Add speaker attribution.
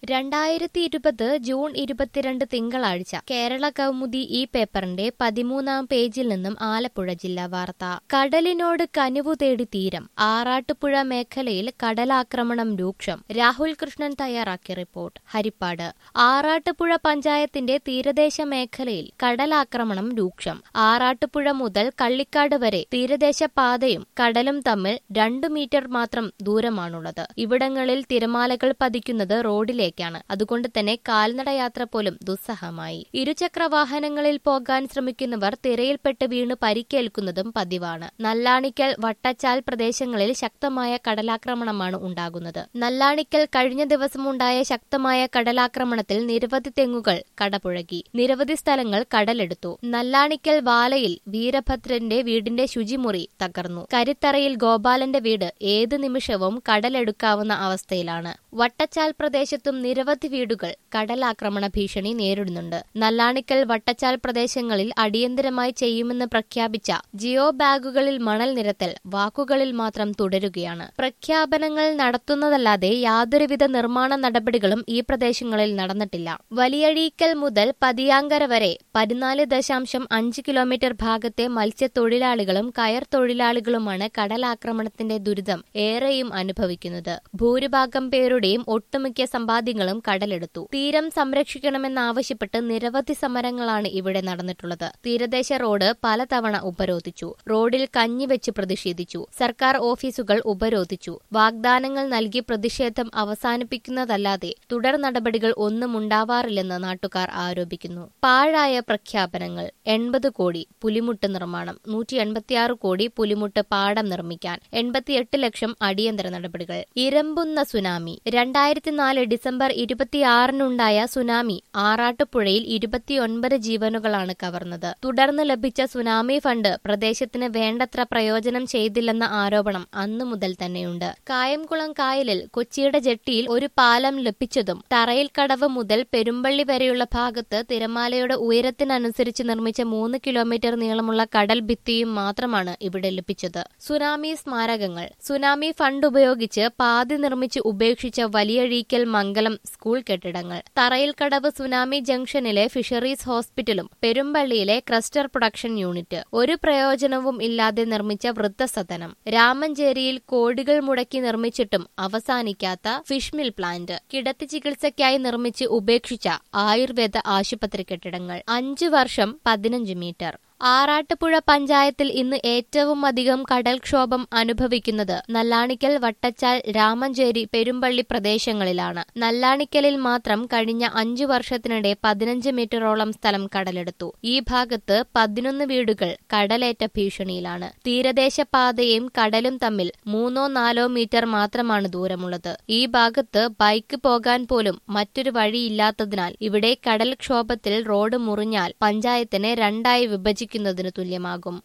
Speaker 1: രണ്ടായിരത്തി ഇരുപത് ജൂൺ ഇരുപത്തിരണ്ട് തിങ്കളാഴ്ച കേരള കൗമുദി ഈ പേപ്പറിന്റെ പതിമൂന്നാം പേജിൽ നിന്നും ആലപ്പുഴ ജില്ലാ വാർത്ത കടലിനോട് കനിവു തേടി തീരം ആറാട്ടുപുഴ മേഖലയിൽ കടലാക്രമണം രൂക്ഷം രാഹുൽ കൃഷ്ണൻ തയ്യാറാക്കിയ റിപ്പോർട്ട് ഹരിപ്പാട് ആറാട്ടുപുഴ പഞ്ചായത്തിന്റെ തീരദേശ മേഖലയിൽ കടലാക്രമണം രൂക്ഷം ആറാട്ടുപുഴ മുതൽ കള്ളിക്കാട് വരെ തീരദേശ പാതയും കടലും തമ്മിൽ രണ്ടു മീറ്റർ മാത്രം ദൂരമാണുള്ളത് ഇവിടങ്ങളിൽ തിരമാലകൾ പതിക്കുന്നത് റോഡിലേക്കാണ് അതുകൊണ്ട് തന്നെ കാൽനടയാത്ര പോലും ദുസ്സഹമായി ഇരുചക്ര വാഹനങ്ങളിൽ പോകാൻ ശ്രമിക്കുന്നവർ തിരയിൽപ്പെട്ട് വീണ് പരിക്കേൽക്കുന്നതും പതിവാണ് നല്ലാണിക്കൽ വട്ടച്ചാൽ പ്രദേശങ്ങളിൽ ശക്തമായ കടലാക്രമണമാണ് ഉണ്ടാകുന്നത് നല്ലാണിക്കൽ കഴിഞ്ഞ ദിവസമുണ്ടായ ശക്തമായ കടലാക്രമണത്തിൽ നിരവധി തെങ്ങുകൾ കടപുഴകി നിരവധി സ്ഥലങ്ങൾ കടലെടുത്തു നല്ലാണിക്കൽ വാലയിൽ വീരഭദ്രന്റെ വീടിന്റെ ശുചിമുറി തകർന്നു കരിത്തറയിൽ ഗോപാലന്റെ വീട് ഏത് നിമിഷവും കടലെടുക്കാവുന്ന അവസ്ഥയിലാണ് വട്ടച്ചാൽ പ്രദേശത്തും നിരവധി വീടുകൾ കടലാക്രമണ ഭീഷണി നേരിടുന്നുണ്ട് നല്ലാണിക്കൽ വട്ടച്ചാൽ പ്രദേശങ്ങളിൽ അടിയന്തരമായി ചെയ്യുമെന്ന് പ്രഖ്യാപിച്ച ജിയോ ബാഗുകളിൽ മണൽ നിരത്തൽ വാക്കുകളിൽ മാത്രം തുടരുകയാണ് പ്രഖ്യാപനങ്ങൾ നടത്തുന്നതല്ലാതെ യാതൊരുവിധ നിർമ്മാണ നടപടികളും ഈ പ്രദേശങ്ങളിൽ നടന്നിട്ടില്ല വലിയഴീക്കൽ മുതൽ പതിയാങ്കര വരെ പതിനാല് ദശാംശം അഞ്ച് കിലോമീറ്റർ ഭാഗത്തെ മത്സ്യത്തൊഴിലാളികളും കയർ തൊഴിലാളികളുമാണ് കടലാക്രമണത്തിന്റെ ദുരിതം ഏറെയും അനുഭവിക്കുന്നത് ഭൂരിഭാഗം പേരുടെയും ഒട്ടുമിക്ക സമ്പാദ്യങ്ങളും കടലെടുത്തു തീരം സംരക്ഷിക്കണമെന്നാവശ്യപ്പെട്ട് നിരവധി സമരങ്ങളാണ് ഇവിടെ നടന്നിട്ടുള്ളത് തീരദേശ റോഡ് പലതവണ ഉപരോധിച്ചു റോഡിൽ കഞ്ഞിവെച്ച് പ്രതിഷേധിച്ചു സർക്കാർ ഓഫീസുകൾ ഉപരോധിച്ചു വാഗ്ദാനങ്ങൾ നൽകി പ്രതിഷേധം അവസാനിപ്പിക്കുന്നതല്ലാതെ തുടർ നടപടികൾ ഒന്നും ഉണ്ടാവാറില്ലെന്ന് നാട്ടുകാർ ആരോപിക്കുന്നു പാഴായ പ്രഖ്യാപനങ്ങൾ എൺപത് കോടി പുലിമുട്ട് നിർമ്മാണം നൂറ്റി എൺപത്തിയാറ് കോടി പുലിമുട്ട് പാടം നിർമ്മിക്കാൻ എൺപത്തിയെട്ട് ലക്ഷം അടിയന്തര നടപടികൾ ഇരമ്പുന്ന സുനാമി രണ്ടായിരത്തി നാല് ഡിസംബർ ഇരുപത്തിയാറിനുണ്ടായ സുനാമി ആറാട്ടുപുഴയിൽ ഇരുപത്തിയൊൻപത് ജീവനുകളാണ് കവർന്നത് തുടർന്ന് ലഭിച്ച സുനാമി ഫണ്ട് പ്രദേശത്തിന് വേണ്ടത്ര പ്രയോജനം ചെയ്തില്ലെന്ന ആരോപണം അന്നു മുതൽ തന്നെയുണ്ട് കായംകുളം കായലിൽ കൊച്ചിയുടെ ജെട്ടിയിൽ ഒരു പാലം ലഭിച്ചതും തറയിൽ കടവ് മുതൽ പെരുമ്പള്ളി വരെയുള്ള ഭാഗത്ത് തിരമാലയുടെ ഉയരത്തിനനുസരിച്ച് നിർമ്മിച്ച മൂന്ന് കിലോമീറ്റർ നീളമുള്ള കടൽ ഭിത്തിയും മാത്രമാണ് ഇവിടെ ലഭിച്ചത് സുനാമി സ്മാരകങ്ങൾ സുനാമി ഫണ്ട് ഉപയോഗിച്ച് പാതി നിർമ്മിച്ച് ഉപേക്ഷിച്ച വലിയഴീക്കൽ മംഗലം സ്കൂൾ കെട്ടിടങ്ങൾ തറയിൽ കടവ് സുനാമി ജംഗ്ഷനിലെ ഫിഷറീസ് ഹോസ്പിറ്റലും പെരുമ്പള്ളിയിലെ ക്രസ്റ്റർ പ്രൊഡക്ഷൻ യൂണിറ്റ് ഒരു പ്രയോജനവും ഇല്ലാതെ നിർമ്മിച്ച വൃദ്ധസദനം രാമഞ്ചേരിയിൽ കോടികൾ മുടക്കി നിർമ്മിച്ചിട്ടും അവസാനിക്കാത്ത ഫിഷ് മിൽ പ്ലാന്റ് കിടത്തി ചികിത്സയ്ക്കായി നിർമ്മിച്ച് ഉപേക്ഷിച്ച ആയുർവേദ ആശുപത്രി കെട്ടിടങ്ങൾ അഞ്ചു വർഷം പതിനഞ്ച് മീറ്റർ ആറാട്ടുപുഴ പഞ്ചായത്തിൽ ഇന്ന് ഏറ്റവും അധികം കടൽക്ഷോഭം അനുഭവിക്കുന്നത് നല്ലാണിക്കൽ വട്ടച്ചാൽ രാമഞ്ചേരി പെരുമ്പള്ളി പ്രദേശങ്ങളിലാണ് നല്ലാണിക്കലിൽ മാത്രം കഴിഞ്ഞ അഞ്ചു വർഷത്തിനിടെ പതിനഞ്ച് മീറ്ററോളം സ്ഥലം കടലെടുത്തു ഈ ഭാഗത്ത് പതിനൊന്ന് വീടുകൾ കടലേറ്റ ഭീഷണിയിലാണ് തീരദേശ പാതയും കടലും തമ്മിൽ മൂന്നോ നാലോ മീറ്റർ മാത്രമാണ് ദൂരമുള്ളത് ഈ ഭാഗത്ത് ബൈക്ക് പോകാൻ പോലും മറ്റൊരു വഴിയില്ലാത്തതിനാൽ ഇവിടെ കടൽക്ഷോഭത്തിൽ റോഡ് മുറിഞ്ഞാൽ പഞ്ചായത്തിനെ രണ്ടായി വിഭജിക്കും തുല്യമാകും